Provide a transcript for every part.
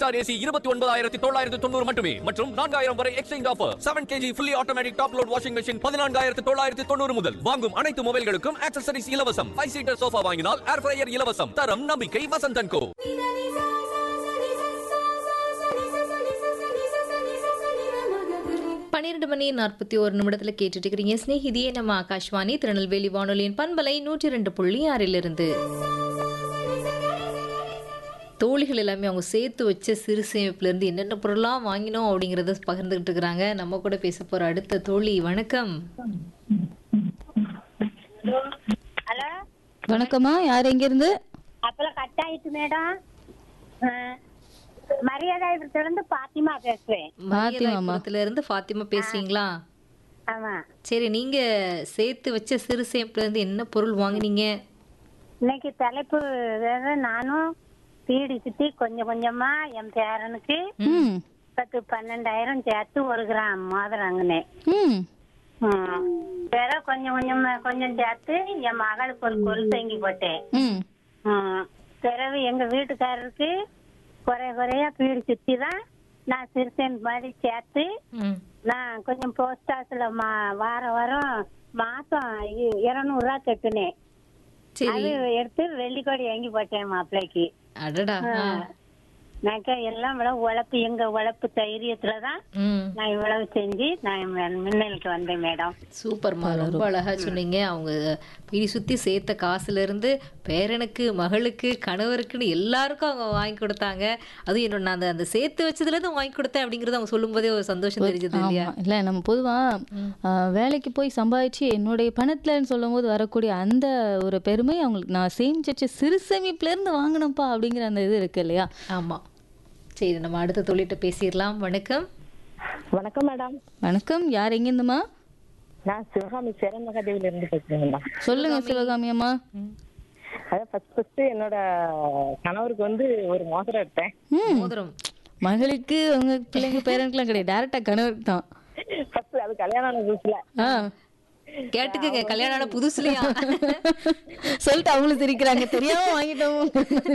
Star AC இருபத்தி ஒன்பதாயிரத்தி தொள்ளாயிரத்தி தொண்ணூறு மட்டுமே மற்றும் நான்காயிரம் வரை exchange offer seven KG fully automatic top load washing machine பதினான்காயிரத்தி தொள்ளாயிரத்தி தொண்ணூறு முதல் வாங்கும் அனைத்து மொபைல்களுக்கும் ஆக்சசரிஸ் இலவசம் ஃபைவ் சீட்டர் சோஃபா வாங்கினால் ஏர் ஃப்ரையர் இலவசம் தரம் நம்பிக்கை வசந்தன் கோ பன்னிரண்டு மணி நாற்பத்தி ஒரு நிமிடத்தில் கேட்டுட்டு இருக்கிறீங்க ஸ்நேகிதியே நம்ம ஆகாஷ்வாணி திருநெல்வேலி வானொலியின் பண்பலை நூற்றி ரெண்டு புள்ளி ஆறிலிருந்து தோழிகள் எல்லாமே அவங்க சேர்த்து வச்ச சிறு சேமிப்புலேருந்து என்னென்ன பொருளாக வாங்கினோம் அப்படிங்கிறத பகிர்ந்துக்கிட்டு இருக்கிறாங்க நம்ம கூட பேச போகிற அடுத்த தோழி வணக்கம் ஹலோ வணக்கம்மா யார் எங்கிருந்து அப்பெல்லாம் கட் ஆயிட்டு மேடம் மரியாதைபுரத்துல இருந்து பாத்திமா பேசுறேன் மரியாதைபுரத்துல இருந்து ஃபாத்திமா பேசுறீங்களா ஆமா சரி நீங்க சேர்த்து வச்ச சிறு சேமிப்புல இருந்து என்ன பொருள் வாங்குனீங்க இன்னைக்கு தலைப்பு வேற நானும் பீடி சுத்தி கொஞ்சம் கொஞ்சமா என் பேரனுக்கு ம் பத்து பன்னெண்டாயிரம் சேர்த்து ஒரு கிராம் மோதிரம் வாங்கினேன் ம் ம். வேற கொஞ்சம் கொஞ்சம் கொஞ்சம் சேர்த்து என் மகளுக்கு ஒரு கொலுசு வாங்கி போட்டேன் ம் ம். பிறகு எங்க வீட்டுக்காரருக்கு குறைய குறைய பீடி சுத்தி தான் நான் சிறுசேன் மாதிரி சேர்த்து ம். நான் கொஞ்சம் போஸ்ட் ஆஃபீஸ்ல மா வார வாரம் மாசம் இருநூறு ரூபா கட்டுனேன் சரி அது எடுத்து வெள்ளிக்கோடி வாங்கி போட்டேன் மாப்பிள்ளைக்கு அடடா ஆ. நாக்க எல்லாம் இவ்வளவு உழைப்பு எங்க உழைப்பு தைரியத்துலதான் ம் நான் இவ்வளவு செஞ்சு நான் மே- முன்னேறிக்கு வந்தேன் மேடம் சூப்பர்மா ரொம்ப அழகா சொன்னீங்க அவங்க பிடி சுத்தி சேர்த்த காசுல இருந்து பேரனுக்கு மகளுக்கு கணவருக்குன்னு எல்லாருக்கும் அவங்க வாங்கி கொடுத்தாங்க அதுவும் என்னோட நான் அந்த அந்த சேர்த்து வச்சதுல இருந்து வாங்கி கொடுத்தேன் அப்படிங்கறது அவங்க சொல்லும் போதே ஒரு சந்தோஷம் தெரிஞ்சது இல்லையா ஆமா இல்ல நம்ம பொதுவா ஆ, வேலைக்கு போய் சம்பாதிச்சு என்னுடைய பணத்துலன்னு சொல்லும்போது வரக்கூடிய அந்த ஒரு பெருமை அவங்களுக்கு நான் சேமிச்சு வச்ச சிறு சேமிப்புல இருந்து வாங்கினப்பா அப்படிங்கிற அந்த இது இருக்கு இல்லையா ஆமா சரி நம்ம அடுத்த தொழிட்ட பேசிடலாம் வணக்கம் வணக்கம் மேடம் வணக்கம் யார் எங்கிருந்துமா நான் சிவகாமி சேரன் மகாதேவில இருந்து பேசுறேன் மேடம் சொல்லுங்க சிவகாமி அம்மா அதான் ஃபர்ஸ்ட் ஃபர்ஸ்ட் என்னோட கணவருக்கு வந்து ஒரு மோதிரம் எடுத்தேன் ம் மோதிரம் மகளுக்கு உங்க பிள்ளைங்க பேரனுக்குலாம் கிடையாது டேரக்டா கணவருக்கு தான் ஃபர்ஸ்ட் அது கல்யாணம் ஆன புதுசுல ஆ கேட்டுக்கங்க கல்யாணம் ஆன புதுசுலயா சொல்லிட்டு அவங்களும் சிரிக்கிறாங்க தெரியாம வாங்கிட்டோம்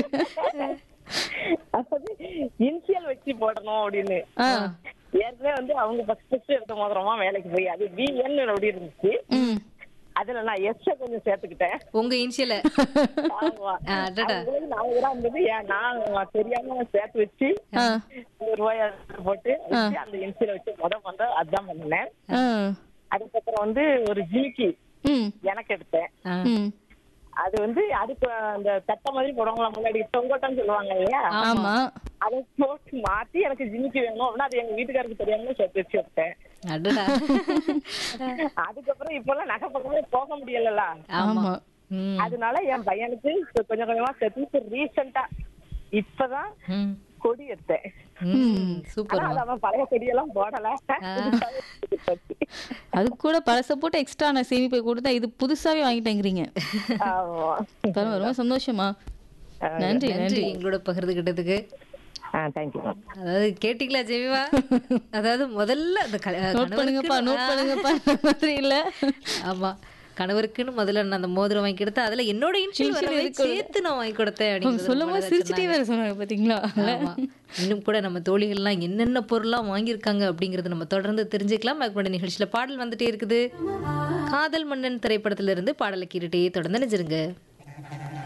அதாவது இனிஷியல் வச்சு போடணும் அப்படின்னு ஆ ஏற்கனவே வந்து அவங்க ஃபர்ஸ்ட் ஃபர்ஸ்ட் எடுத்த மோதிரமா வேலைக்கு போய் அது பிஎன் அப்படி இருந்துச்சு ம் அதுல நான் எஸ் கொஞ்சம் சேர்த்துக்கிட்டேன் உங்க இன்சியல ஆமா அடடா அவங்களுக்கு நாலு ரூபா இருந்தது ஏன் நான் தெரியாம சேர்த்து வச்சு ஆ நூறு ரூபாய் போட்டு வச்சு அந்த இன்சியல் வச்சு முத முத அதான் பண்ணினேன் ஆ அதுக்கப்புறம் வந்து ஒரு ஜிமிக்கி ம் எனக்கு எடுத்தேன் ம் அது வந்து அதுக்கு அந்த தட்டை மாதிரி போடுவாங்களா முன்னாடி தொங்கோட்டம்னு சொல்லுவாங்க இல்லையா ஆமா அதை போட்டு மாத்தி எனக்கு ஜிமிக்கி வேணும் அப்படின்னா அது எங்க வீட்டுக்காருக்கு தெரியாம சேர்த்து வச்சு வைப்பேன் அடடா அதுக்கப்புறம் இப்பெல்லாம் நகை பக்கமே போக முடியலல்ல ஆமா ஆமா ம் அதனால என் பையனுக்கு இப்ப கொஞ்சம் கொஞ்சமா சேர்த்து ரீசெண்டா இப்பதான் ம் கொடி எடுத்தேன் ம் சூப்பர் ஆனா அது அவன் பழைய கொடியெல்லாம் போடல அது கூட பழச போட்டு எக்ஸ்ட்ரா நான் சேமிப்பை கொடுத்தா இது புதுசாவே வாங்கிட்டேங்கிறீங்க ஆமா பரவாயில்ல, ரொம்ப சந்தோஷமா நன்றி நன்றி நன்றி எங்களோட பகிர்ந்துகிட்டதுக்கு ஆ தேங்க்யூ அதாவது கேட்டீங்களா ஜெமிவா அதாவது முதல்ல அந்த க- நோட் பண்ணுங்கப்பா கணவருக்குன்னு- நோட் பண்ணுங்கப்பா அந்த மாதிரி இல்ல ஆமா கணவருக்குன்னு முதல்ல நான் அந்த மோதிரம் வாங்கி கொடுத்தேன் அதுல என்னோட இன்ஷியல் Initial வரவே இருக்கு. சேர்த்து நான் வாங்கி கொடுத்தேன் அவங்க அப்படிங்கிறது சொல்லும் ரொம்ப போது அழகா சிரிச்சுட்டே சொன்னாங்க. வேற சொன்னாங்க பாத்தீங்களா ஆமா இன்னும் கூட நம்ம தோழிகள்லாம் என்னென்ன பொருள்லாம் வாங்கியிருக்காங்க அப்படிங்கறத நம்ம தொடர்ந்து தெரிஞ்சுக்கலாம் மேற்கொண்ட நிகழ்ச்சியில பாடல் வந்துட்டே இருக்குது காதல் மன்னன் திரைப்படத்துல இருந்து பாடலை கேட்டுட்டே தொடர்ந்து நினைச்சிருங்க